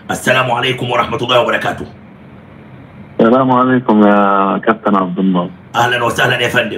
السلام عليكم ورحمه الله وبركاته السلام عليكم يا كابتن عبد الله اهلا وسهلا يا فندم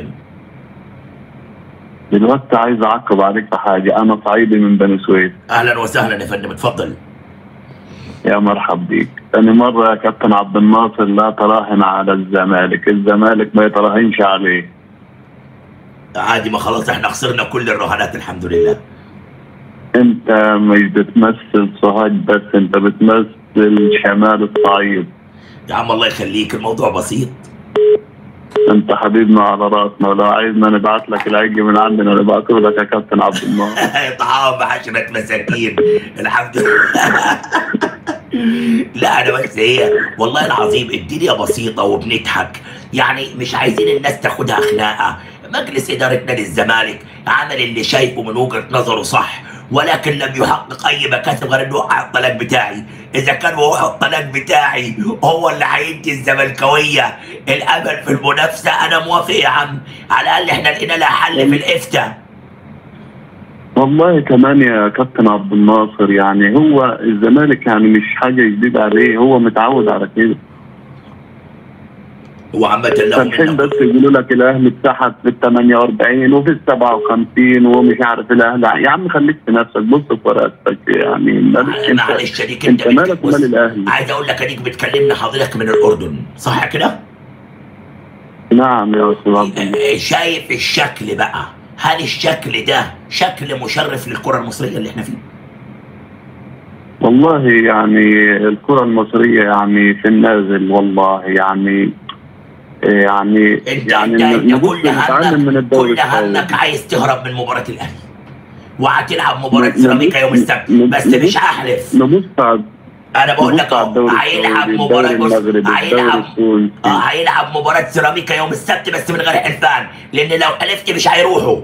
دلوقتي عايز اعقب عليك في حاجه انا صعيدي من بني سويف اهلا وسهلا يا فندم اتفضل يا مرحب بيك ثاني مره يا كابتن عبد الناصر لا تراهن على الزمالك الزمالك ما يتراهنش عليه عادي ما خلاص احنا خسرنا كل الرهانات الحمد لله انت مش بتمثل سوهاج بس انت بتمثل شمال الصعيد يا عم الله يخليك الموضوع بسيط انت حبيبنا على راسنا ولو عايزنا نبعت لك العجل من عندنا نبعته لك يا كابتن عبد الله طعام عشرة مساكين الحمد لله لا انا بس هي والله العظيم الدنيا بسيطه وبنضحك يعني مش عايزين الناس تاخدها خناقه مجلس اداره نادي الزمالك عمل اللي شايفه من وجهه نظره صح ولكن لم يحقق اي مكاسب غير انه وقع الطلاق بتاعي اذا كان وقع الطلاق بتاعي هو اللي هيدي الزملكاويه الامل في المنافسه انا موافق يا عم على الاقل احنا لقينا لها حل في الافتاء والله كمان يا كابتن عبد الناصر يعني هو الزمالك يعني مش حاجه جديده عليه هو متعود على كده هو عامة لهم فالحين بس يقولوا لك الاهلي اتسحب في ال 48 وفي ال 57 ومش عارف الاهلي يا عم خليك في نفسك بص في ورقتك يعني مالك انت معلش اديك انت انت مالك بت- ومال بص، الاهلي عايز اقول لك اديك بتكلمنا حضرتك من الاردن صح كده؟ نعم يا استاذ عبد الله آه، شايف الشكل بقى هل الشكل ده شكل مشرف للكرة المصرية اللي احنا فيه؟ والله يعني الكره المصريه يعني في النازل والله يعني يعني انت يعني انت, انت نبص كل نتعلم من همك الدوري كل همك السعودي عايز تهرب من مباراة الاهلي وهتلعب مباراة ن- سيراميكا يوم ن- السبت ن- بس نبص- مش هحلف نبص على انا بقول لك نبص على اهو الدوري هيلعب السعودي مباراة الدوري بص المغربي الدوري هيلعب التونسي اه هيلعب مباراة سيراميكا يوم السبت بس من غير حلفان لان لو حلفت مش هيروحوا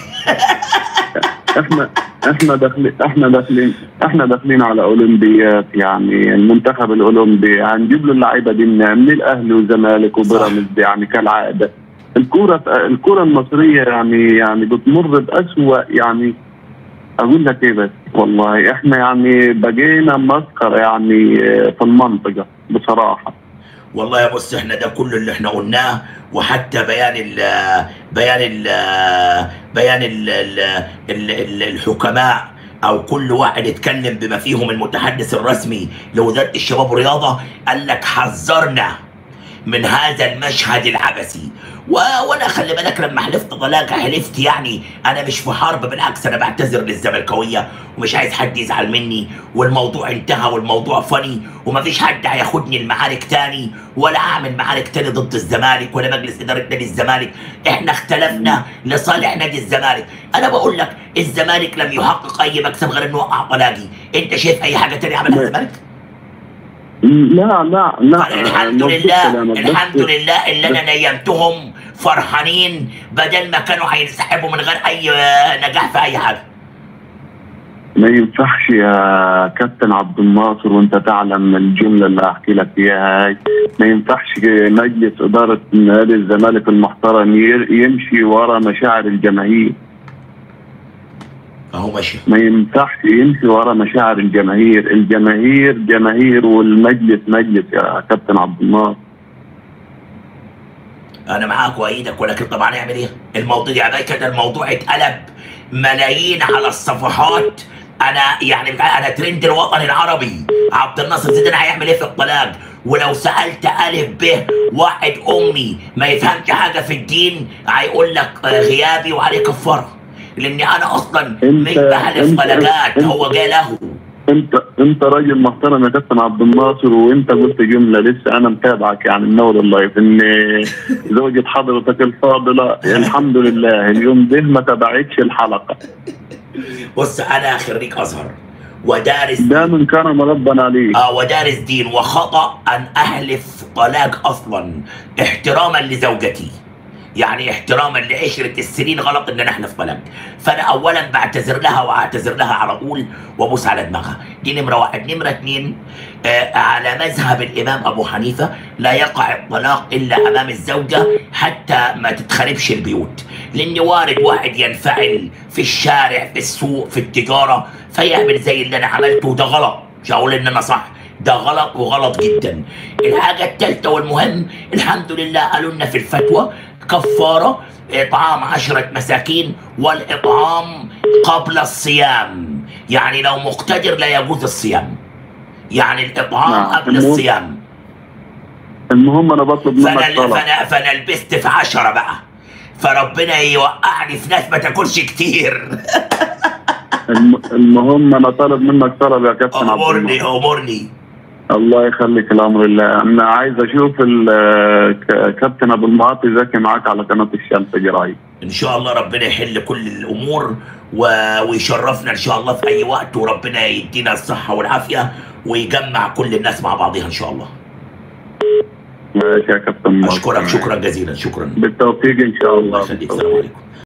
احنا احنا داخلين احنا داخلين احنا داخلين على اولمبيات يعني المنتخب الاولمبي هنجيب له اللعيبه دي من من الاهلي والزمالك وبيراميدز يعني كالعاده الكوره الكوره المصريه يعني يعني بتمر باسوأ يعني اقول لك ايه بس والله احنا يعني بقينا مسخره يعني في المنطقه بصراحه والله يا بص احنا ده كل اللي احنا قلناه وحتى بيان ال بيان ال بيان ال ال ال ال الحكماء او كل واحد اتكلم بما فيهم المتحدث الرسمي لوزاره الشباب والرياضه قال لك حذرنا من هذا المشهد العبثي و... وانا خلي بالك لما حلفت طلاق حلفت يعني انا مش في حرب بالعكس انا بعتذر للزملكاويه ومش عايز حد يزعل مني والموضوع انتهى والموضوع فني ومفيش حد هياخدني المعارك تاني ولا اعمل معارك تاني ضد الزمالك ولا مجلس اداره نادي الزمالك احنا اختلفنا لصالح نادي الزمالك انا بقول لك الزمالك لم يحقق اي مكسب غير انه وقع طلاقي انت شايف اي حاجه تانية عملها الزمالك لا لا لا الحمد مظبوط لله كلامك، بس- الحمد لله اللي انا نيمتهم فرحانين بدل ما كانوا هينسحبوا من غير اي آه، نجاح في اي حاجه ما ينفعش يا كابتن عبد الناصر وانت تعلم الجمله اللي هحكي لك اياها هاي ما ينفعش مجلس اداره نادي الزمالك المحترم ير- يمشي ورا مشاعر الجماهير اهو ماشي ما ينفعش يمشي ورا مشاعر الجماهير الجماهير جماهير والمجلس مجلس يا كابتن عبد الناصر انا معاك وايدك ولكن طبعا نعمل ايه الموضوع يا بقى كده الموضوع اتقلب ملايين على الصفحات انا يعني انا ترند الوطن العربي عبد الناصر زيدان هيعمل ايه في الطلاق ولو سالت الف ب واحد امي ما يفهمش حاجه في الدين هيقول لك آه، غيابي وعليه كفاره لاني انا اصلا مش أنت- بحلف أنت- طلقات أنت- هو جاي له انت انت راجل محترم يا كابتن عبد الناصر وانت قلت جمله لسه انا متابعك يعني من اول اللايف ان زوجة حضرتك الفاضله الحمد لله اليوم ده ما تابعتش الحلقه بص انا خريج ازهر ودارس ده من كرم ربنا عليك اه ودارس دين وخطأ أن أحلف طلاق أصلا احتراما لزوجتي يعني احتراما لعشرة السنين غلط ان انا احلف طلاق فانا اولا بعتذر لها واعتذر لها على طول وابوس على دماغها دي نمرة واحد نمرة اتنين آه على مذهب الامام ابو حنيفة لا يقع الطلاق الا امام الزوجة حتى ما تتخربش البيوت لان وارد واحد ينفعل في الشارع في السوق في التجارة فيعمل زي اللي انا عملته وده غلط مش هقول ان انا صح ده غلط وغلط جدا الحاجة الثالثة والمهم الحمد لله قالوا لنا في الفتوى كفارة إطعام عشرة مساكين والإطعام قبل الصيام يعني لو مقتدر لا يجوز الصيام يعني الإطعام نعم. قبل المهم- الصيام المهم انا بطلب منك فانا طلب فانا فانا لبست في عشرة بقى فربنا يوقعني في ناس ما تاكلش كتير الم- المهم انا طالب منك طلب يا كابتن عبد امرني الله امرني الله يخليك الامر لله انا عايز اشوف ال- ك- كابتن ابو المعاطي زكي معاك على قناه الشمس جراي ان شاء الله ربنا يحل كل الامور و... ويشرفنا ان شاء الله في اي وقت وربنا يدينا الصحه والعافيه ويجمع كل الناس مع بعضها ان شاء الله ماشي يا كابتن اشكرك شكرا جزيلا شكرا بالتوفيق ان شاء الله الله يخليك السلام عليكم